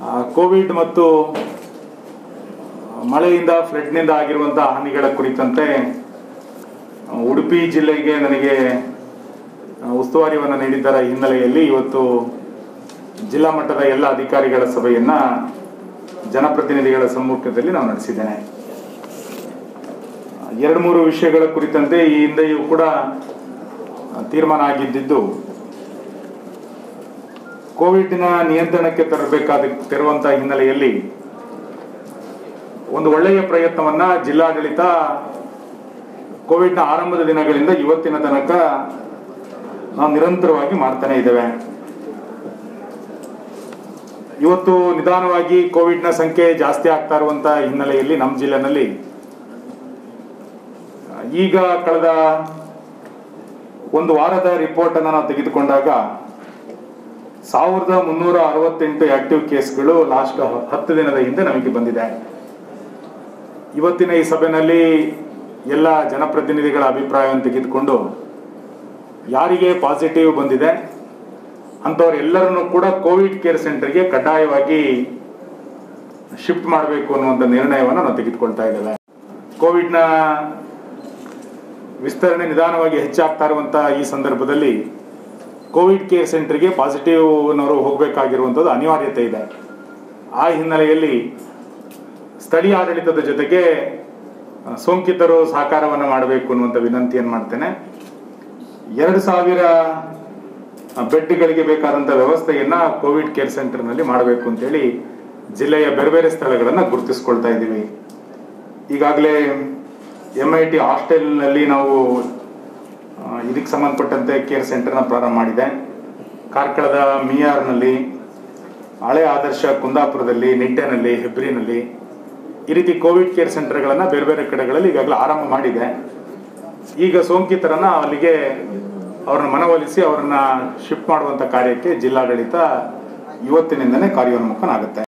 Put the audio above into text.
ಆ, ಕೋವಿಡ್ ಮತ್ತು ಮಳೆಯಿಂದ ಫ್ಲಡ್ನಿಂದ ಆಗಿರುವಂಥ ಹಾನಿಗಳ ಕುರಿತಂತೆ ಆ, ಉಡುಪಿ ಜಿಲ್ಲೆಗೆ ನನಗೆ ಆ, ಉಸ್ತುವಾರಿಯನ್ನು ನೀಡಿದ್ದರ ಹಿನ್ನೆಲೆಯಲ್ಲಿ ಇವತ್ತು ಜಿಲ್ಲಾ ಮಟ್ಟದ ಎಲ್ಲ ಅಧಿಕಾರಿಗಳ ಸಭೆಯನ್ನ ಜನಪ್ರತಿನಿಧಿಗಳ ಸಮ್ಮುಖದಲ್ಲಿ ನಾವು ನಡೆಸಿದ್ದೇನೆ ಎರಡು ಮೂರು ವಿಷಯಗಳ ಕುರಿತಂತೆ ಈ ಹಿಂದೆಯೂ ಕೂಡ ಆ, ತೀರ್ಮಾನ ಆಗಿದ್ದಿದ್ದು ಕೋವಿಡ್ನ ನಿಯಂತ್ರಣಕ್ಕೆ ತರಬೇಕಾದ ತರುವಂತ ಹಿನ್ನೆಲೆಯಲ್ಲಿ ಒಂದು ಒಳ್ಳೆಯ ಪ್ರಯತ್ನವನ್ನ ಜಿಲ್ಲಾಡಳಿತ ಕೋವಿಡ್ನ ಆರಂಭದ ದಿನಗಳಿಂದ ಇವತ್ತಿನ ತನಕ ನಾವು ನಿರಂತರವಾಗಿ ಮಾಡ್ತಾನೆ ಇದ್ದೇವೆ ಇವತ್ತು ನಿಧಾನವಾಗಿ ಕೋವಿಡ್ನ ಸಂಖ್ಯೆ ಜಾಸ್ತಿ ಆಗ್ತಾ ಇರುವಂತ ಹಿನ್ನೆಲೆಯಲ್ಲಿ ನಮ್ಮ ಜಿಲ್ಲೆನಲ್ಲಿ ಈಗ ಕಳೆದ ಒಂದು ವಾರದ ರಿಪೋರ್ಟ್ ಅನ್ನು ನಾವು ತೆಗೆದುಕೊಂಡಾಗ ಸಾವಿರದ ಮುನ್ನೂರ ಅರವತ್ತೆಂಟು ಆಕ್ಟಿವ್ ಕೇಸ್ಗಳು ಲಾಸ್ಟ್ ಹತ್ತು ದಿನದ ಹಿಂದೆ ನಮಗೆ ಬಂದಿದೆ ಇವತ್ತಿನ ಈ ಸಭೆಯಲ್ಲಿ ಎಲ್ಲ ಜನಪ್ರತಿನಿಧಿಗಳ ಅಭಿಪ್ರಾಯವನ್ನು ತೆಗೆದುಕೊಂಡು ಯಾರಿಗೆ ಪಾಸಿಟಿವ್ ಬಂದಿದೆ ಅಂಥವ್ರೆಲ್ಲರನ್ನು ಕೂಡ ಕೋವಿಡ್ ಕೇರ್ ಸೆಂಟರ್ಗೆ ಕಡ್ಡಾಯವಾಗಿ ಶಿಫ್ಟ್ ಮಾಡಬೇಕು ಅನ್ನುವಂಥ ನಿರ್ಣಯವನ್ನು ನಾವು ತೆಗೆದುಕೊಳ್ತಾ ಇದ್ದೇವೆ ಕೋವಿಡ್ನ ವಿಸ್ತರಣೆ ನಿಧಾನವಾಗಿ ಹೆಚ್ಚಾಗ್ತಾ ಇರುವಂಥ ಈ ಸಂದರ್ಭದಲ್ಲಿ ಕೋವಿಡ್ ಕೇರ್ ಸೆಂಟರ್ಗೆ ಪಾಸಿಟಿವ್ನವರು ಹೋಗಬೇಕಾಗಿರುವಂಥದ್ದು ಅನಿವಾರ್ಯತೆ ಇದೆ ಆ ಹಿನ್ನೆಲೆಯಲ್ಲಿ ಸ್ಥಳೀಯ ಆಡಳಿತದ ಜೊತೆಗೆ ಆ, ಸೋಂಕಿತರು ಸಹಕಾರವನ್ನು ಮಾಡಬೇಕು ಅನ್ನುವಂಥ ವಿನಂತಿಯನ್ನು ಮಾಡ್ತೇನೆ ಎರಡು ಸಾವಿರ ಬೆಡ್ಗಳಿಗೆ ಬೇಕಾದಂಥ ವ್ಯವಸ್ಥೆಯನ್ನ ಕೋವಿಡ್ ಕೇರ್ ಸೆಂಟರ್ನಲ್ಲಿ ಮಾಡಬೇಕು ಅಂತೇಳಿ ಜಿಲ್ಲೆಯ ಬೇರೆ ಬೇರೆ ಸ್ಥಳಗಳನ್ನು ಗುರುತಿಸ್ಕೊಳ್ತಾ ಇದ್ದೀವಿ ಈಗಾಗಲೇ ಎಂ ಐ ಟಿ ಹಾಸ್ಟೆಲ್ನಲ್ಲಿ ನಾವು ಆ, ಇದಕ್ಕೆ ಸಂಬಂಧಪಟ್ಟಂತೆ ಕೇರ್ ಸೆಂಟರ್ನ ಪ್ರಾರಂಭ ಮಾಡಿದೆ ಕಾರ್ಕಳದ ಮಿಯಾರ್ನಲ್ಲಿ ಹಳೆ ಆದರ್ಶ ಕುಂದಾಪುರದಲ್ಲಿ ನಿಟ್ಟೆನಲ್ಲಿ ಹೆಬ್ರಿನಲ್ಲಿ ಈ ರೀತಿ ಕೋವಿಡ್ ಕೇರ್ ಸೆಂಟರ್ಗಳನ್ನು ಬೇರೆ ಬೇರೆ ಕಡೆಗಳಲ್ಲಿ ಈಗಾಗಲೇ ಆರಂಭ ಮಾಡಿದೆ ಈಗ ಸೋಂಕಿತರನ್ನ ಅಲ್ಲಿಗೆ ಅವ್ರನ್ನ ಮನವೊಲಿಸಿ ಅವರನ್ನ ಶಿಫ್ಟ್ ಮಾಡುವಂತ ಕಾರ್ಯಕ್ಕೆ ಜಿಲ್ಲಾಡಳಿತ ಇವತ್ತಿನಿಂದನೇ ಕಾರ್ಯೋನ್ಮುಖನಾಗುತ್ತೆ